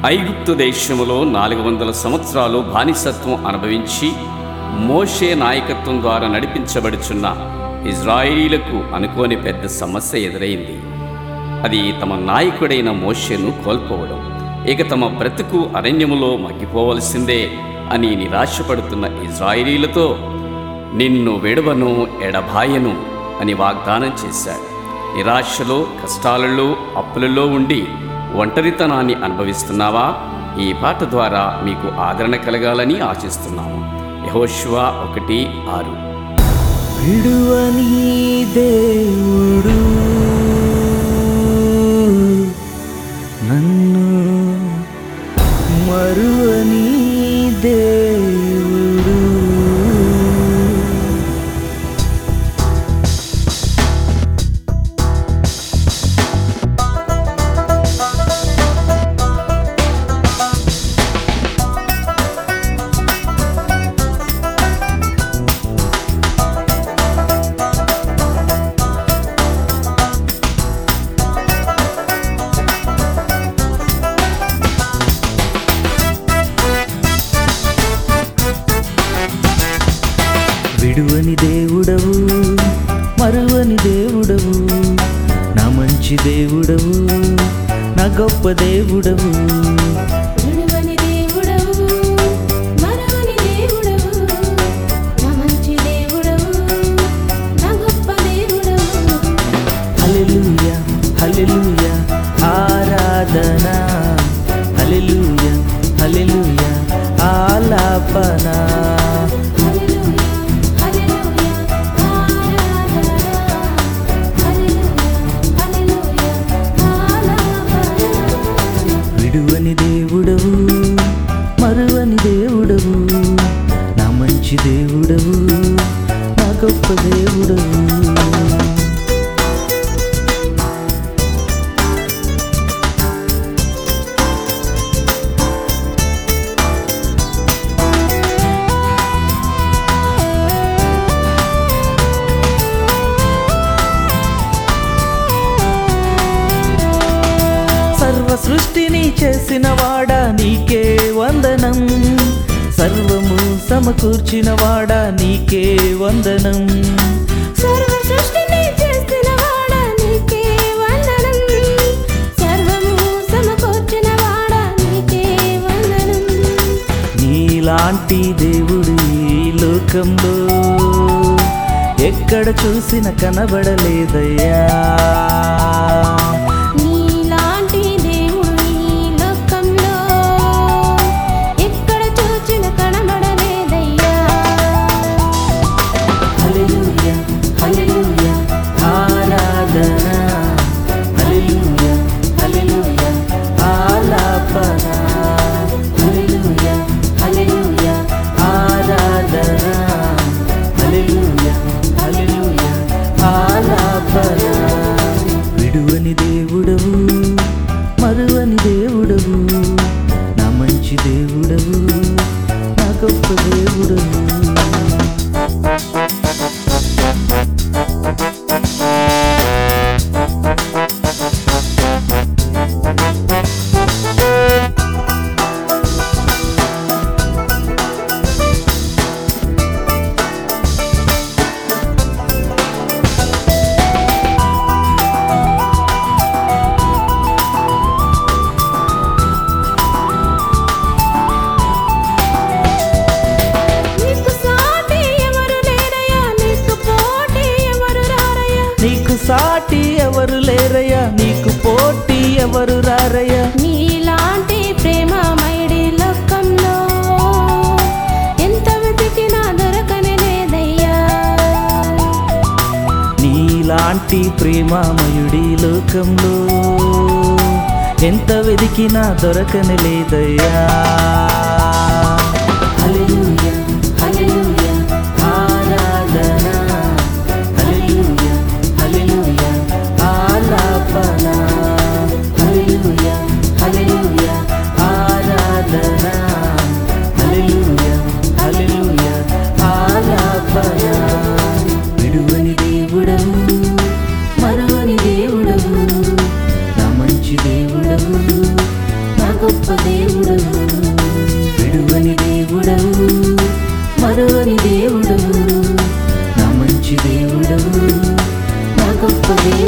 ఐగుప్తు దేశములో నాలుగు వందల సంవత్సరాలు బానిసత్వం అనుభవించి మోషే నాయకత్వం ద్వారా నడిపించబడుచున్న ఇజ్రాయిలీలకు అనుకోని పెద్ద సమస్య ఎదురైంది అది తమ నాయకుడైన మోషేను కోల్పోవడం ఇక తమ బ్రతుకు అరణ్యములో మగ్గిపోవలసిందే అని నిరాశపడుతున్న ఇజ్రాయిలీలతో నిన్ను విడవను ఎడబాయను అని వాగ్దానం చేశాడు నిరాశలో కష్టాలలో అప్పులలో ఉండి ఒంటరితనాన్ని అనుభవిస్తున్నావా ఈ పాట ద్వారా మీకు ఆదరణ కలగాలని ఆశిస్తున్నాము యహోశివ ఒకటి ఆరు విడువని దేవుడు నన్ను మరువని దేవుడు విడువని దేవుడవు మరువని దేవుడవు నా మంచి దేవుడవు నా గొప్ప దేవుడవు విడువని దేవుడవు మరువని దేవుడవు నా మంచి దేవుడవు నా గొప్ప దేవుడవు హల్లెలూయా హల్లెలూయా ఆరాధన హల్లెలూయా హల్లెలూయా ఆలాపన హల్లెలూయా హల్లెలూయా ఆరాధన హల్లెలూయా హల్లెలూయా ఆలాపన విడువని దేవుడవు మరువని దేవుడవు నా మంచి దేవుడవు నా గొప్ప దేవుడవు సర్వ సృష్టిని చేసిన వాడా నీకే వందనం సర్వము సమకూర్చిన వాడా నీకే వందనం సర్వ సృష్టిని చేసిన వాడా నీకే వందనం సర్వము సమకూర్చిన వాడా నీకే వందనం నీలాంటి దేవుడు ఈ లోకంలో ఎక్కడ చూసిన కనబడలేదయ్యా నీలాంటి దేవుడు ఈ లోకంలో ఎక్కడ చూచిన కనబడలేదయ్యా హల్లెలూయా హల్లెలూయా ఆరాధన హల్లెలూయా హల్లెలూయా ఆలాపన హల్లెలూయా హల్లెలూయా ఆరాధన హల్లెలూయా హల్లెలూయా ఆలాపన విడువని దేవుడవు మరువని దేవుడవు నా మంచి దేవుడవు నా గొప్ప దేవుడవు నీకు సాటి ఎవరు లేరయ్యా నీకు పోటీ ఎవరు రారయ్యా నీకు సాటి ఎవరు లేరయ్యా నీకు పోటీ ఎవరు రారయ్యా నీలాంటి ప్రేమమయుడి లోకంలో ఎంత వెతికినా దొరకని లేదయ్యా నీలాంటి ప్రేమామయుడి లోకంలో ఎంత వెదికినా దొరకని లేదయ్యా హల్లెలూయా హల్లెలూయా ఆరాధన హల్లెలూయా హల్లెలూయా ఆలాపన హల్లెలూయా హల్లెలూయా ఆరాధన హల్లెలూయా హల్లెలూయా ఆలాపన విడువని దేవుడవు మరువని దేవుడవు నా మంచి దేవుడవు నా గొప్ప దేవుడవు దేవుడు నా మంచి దేవుడు నా గొప్ప దేవుడు